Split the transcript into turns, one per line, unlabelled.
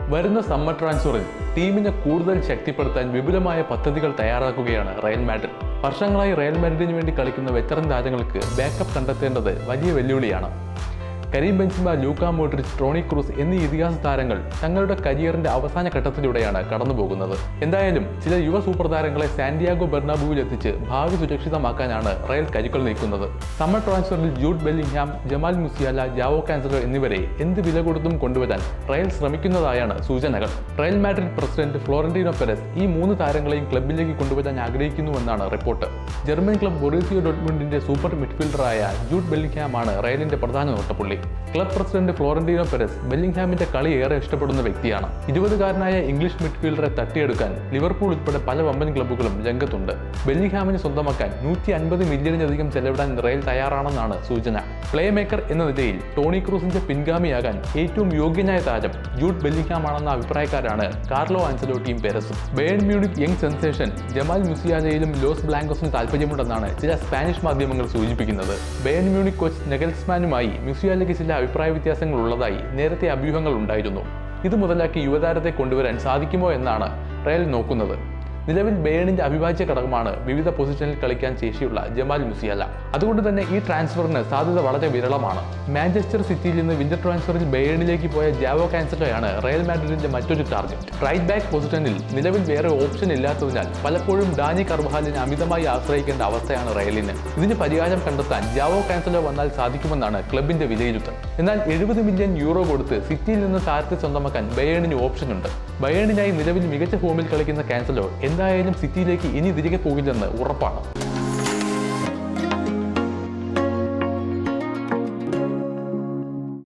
വരുന്ന സമ്മർ ട്രാൻസ്ഫറിൽ ടീമിനെ കൂടുതൽ ശക്തിപ്പെടുത്താൻ വിപുലമായ പദ്ധതികൾ തയ്യാറാക്കുകയാണ് റയൽ മാഡ്രിഡ് വർഷങ്ങളായി റയൽ മാഡ്രിഡിന് വേണ്ടി കളിക്കുന്ന വെറ്ററൻ താരങ്ങൾക്ക് ബാക്കപ്പ് കണ്ടെത്തേണ്ടത് വലിയ വെല്ലുവിളിയാണ് Karim Benzema Luka Modric Toni Kroos എന്നീ ഇതിഹാസ താരങ്ങൾ തങ്ങളുടെ കരിയറിന്റെ അവസാന ഘട്ടത്തിലൂടെയാണ് കടന്നുപോകുന്നത് എന്തായാലും ചില യുവ സൂപ്പർ താരങ്ങളെ സാന്റിയാഗോ ബെർണാബുവിൽ എത്തിച്ച് ഭാവി സുരക്ഷിതമാക്കാനാണ് റയൽ കരുക്കൾ നീക്കുന്നത് സമ്മർ ട്രാൻസ്ഫറിൽ Jude Bellingham Jamal Musiala Joao Cancelo എന്നിവരെ എന്ത് വില കൊടുത്തും കൊണ്ടുവരാൻ റയൽ ശ്രമിക്കുന്നതായാണ് സൂചനകൾ Real Madrid president Florentino Perez ഈ മൂന്ന് താരങ്ങളെയും ക്ലബിലേക്ക് കൊണ്ടുവരാൻ ആഗ്രഹിക്കുന്നുവെന്നാണ് റിപ്പോർട്ട് ജർമ്മൻ ക്ലബ് ബൊറീസിയോ ഡോട്ട്മുണ്ടിന്റെ സൂപ്പർ മിഡ്ഫീൽഡറായ ജൂഡ് ബെല്ലിംഗ്ഹാമാണ് റയലിന്റെ പ്രധാന നോട്ടപ്പുള്ളി ക്ലബ് പ്രസിഡന്റ് ഫ്ലോറന്റീനോ പെരസ് ബെല്ലിംഗ്ഹാമിന്റെ കളി ഏറെ ഇഷ്ടപ്പെടുന്ന വ്യക്തിയാണ് ഇരുപതുകാരനായ ഇംഗ്ലീഷ് മിഡ്ഫീൽഡറെ തട്ടിയെടുക്കാൻ ലിവർപൂൾ ഉൾപ്പെടെ പല വമ്പൻ ക്ലബ്ബുകളും രംഗത്തുണ്ട് ബെല്ലിംഗ്ഹാമിനെ സ്വന്തമാക്കാൻ നൂറ്റി അൻപത് മില്യണിലധികം ചെലവിടാൻ റയൽ തയ്യാറാണെന്നാണ് സൂചന പ്ലേ മേക്കർ എന്ന നിലയിൽ ടോണി ക്രൂസിന്റെ പിൻഗാമിയാകാൻ ഏറ്റവും യോഗ്യനായ താരം ജൂഡ് ബെല്ലിംഗ്ഹാം ആണെന്ന അഭിപ്രായക്കാരാണ് കാർലോ ആൻസലോട്ടിയും പെരസും Bayern Munich young sensation Jamal മുസിയാലയിലും ലോസ് ബ്ലാങ്കോസിനും താല്പര്യമുണ്ടെന്നാണ് ചില സ്പാനിഷ് മാധ്യമങ്ങൾ സൂചിപ്പിക്കുന്നത് ബേൺ മ്യൂണിക് കോച്ച് നെഗൽസ്മാനുമായി മ്യൂസിയാലയ്ക്ക് ചില അഭിപ്രായ വ്യത്യാസങ്ങൾ ഉള്ളതായി നേരത്തെ അഭ്യൂഹങ്ങൾ ഉണ്ടായിരുന്നു ഇത് മുതലാക്കി യുവതാരത്തെ കൊണ്ടുവരാൻ സാധിക്കുമോ എന്നാണ് റയൽ നോക്കുന്നത് നിലവിൽ ബേണിന്റെ അവിഭാജ്യ ഘടകമാണ് വിവിധ പൊസിഷനിൽ കളിക്കാൻ ശേഷിയുള്ള ജമാൽ മുസിയല അതുകൊണ്ട് തന്നെ ഈ ട്രാൻസ്ഫറിന് സാധ്യത വളരെ വിരളമാണ് മാഞ്ചസ്റ്റർ സിറ്റിയിൽ നിന്ന് വിന്റർ ട്രാൻസ്ഫറിൽ ബേണിലേക്ക് പോയ ജാവോ കാൻസലോയാണ് റയൽ മാഡ്രിഡിന്റെ മറ്റൊരു ടാർഗറ്റ് റൈറ്റ് ബാക്ക് പൊസിഷനിൽ നിലവിൽ വേറെ ഓപ്ഷൻ ഇല്ലാത്തതിനാൽ പലപ്പോഴും ഡാനി കർബഹാലിനെ അമിതമായി ആശ്രയിക്കേണ്ട അവസ്ഥയാണ് റയലിന് ഇതിന് പരിഹാരം കണ്ടെത്താൻ ജാവോ കാൻസലോ വന്നാൽ സാധിക്കുമെന്നാണ് ക്ലബിന്റെ വിലയിരുത്തൽ എന്നാൽ എഴുപത് മില്യൺ യൂറോ കൊടുത്ത് സിറ്റിയിൽ നിന്ന് താരത്തെ സ്വന്തമാക്കാൻ ബയേണിന് ഓപ്ഷനുണ്ട് ബയേണിനായി നിലവിൽ മികച്ച ഫോമിൽ കളിക്കുന്ന കാൻസലോ എന്തായാലും സിറ്റിയിലേക്ക് ഇനി തിരികെ പോകില്ലെന്ന് ഉറപ്പാണ്